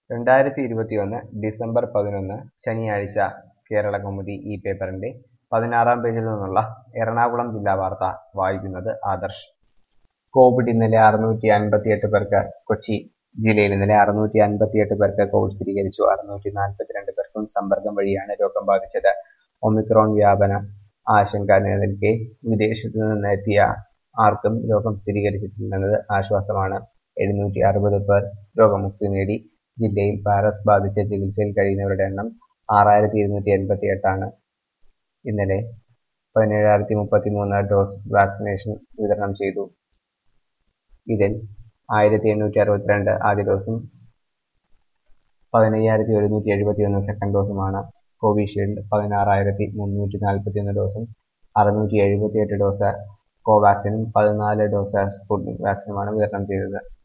രണ്ടായിരത്തി ഇരുപത്തിയൊന്ന് ഡിസംബർ പതിനൊന്ന് ശനിയാഴ്ച കേരള കൗമുദി ഈ പേപ്പറിന്റെ പതിനാറാം പേജിൽ നിന്നുള്ള എറണാകുളം ജില്ലാ വാർത്ത വായിക്കുന്നത് ആദർശ് കോവിഡ് ഇന്നലെ അറുന്നൂറ്റി അൻപത്തിയെട്ട് പേർക്ക് കൊച്ചി ജില്ലയിൽ ഇന്നലെ അറുന്നൂറ്റി അൻപത്തിയെട്ട് പേർക്ക് കോവിഡ് സ്ഥിരീകരിച്ചു അറുന്നൂറ്റി നാൽപ്പത്തിരണ്ട് പേർക്കും സമ്പർക്കം വഴിയാണ് രോഗം ബാധിച്ചത് ഒമിക്രോൺ വ്യാപന ആശങ്ക നിലനിൽക്കെ വിദേശത്തു നിന്ന് എത്തിയ ആർക്കും രോഗം സ്ഥിരീകരിച്ചിട്ടില്ലെന്നത് ആശ്വാസമാണ് എഴുന്നൂറ്റി അറുപത് പേർ രോഗമുക്തി നേടി ജില്ലയിൽ വൈറസ് ബാധിച്ച് ചികിത്സയിൽ കഴിയുന്നവരുടെ എണ്ണം ആറായിരത്തി ഇരുന്നൂറ്റി എൺപത്തി എട്ടാണ് ഇന്നലെ പതിനേഴായിരത്തി മുപ്പത്തി മൂന്ന് ഡോസ് വാക്സിനേഷൻ വിതരണം ചെയ്തു ഇതിൽ ആയിരത്തി എണ്ണൂറ്റി അറുപത്തിരണ്ട് ആദ്യ ഡോസും പതിനയ്യായിരത്തി ഒരുന്നൂറ്റി എഴുപത്തി ഒന്ന് സെക്കൻഡ് ഡോസുമാണ് കോവിഷീൽഡ് പതിനാറായിരത്തി മുന്നൂറ്റി നാൽപ്പത്തി ഒന്ന് ഡോസും അറുന്നൂറ്റി എഴുപത്തി എട്ട് ഡോസ് കോവാക്സിനും പതിനാല് ഡോസ് സ്പുട്നിക് വാക്സിനുമാണ് വിതരണം ചെയ്തത്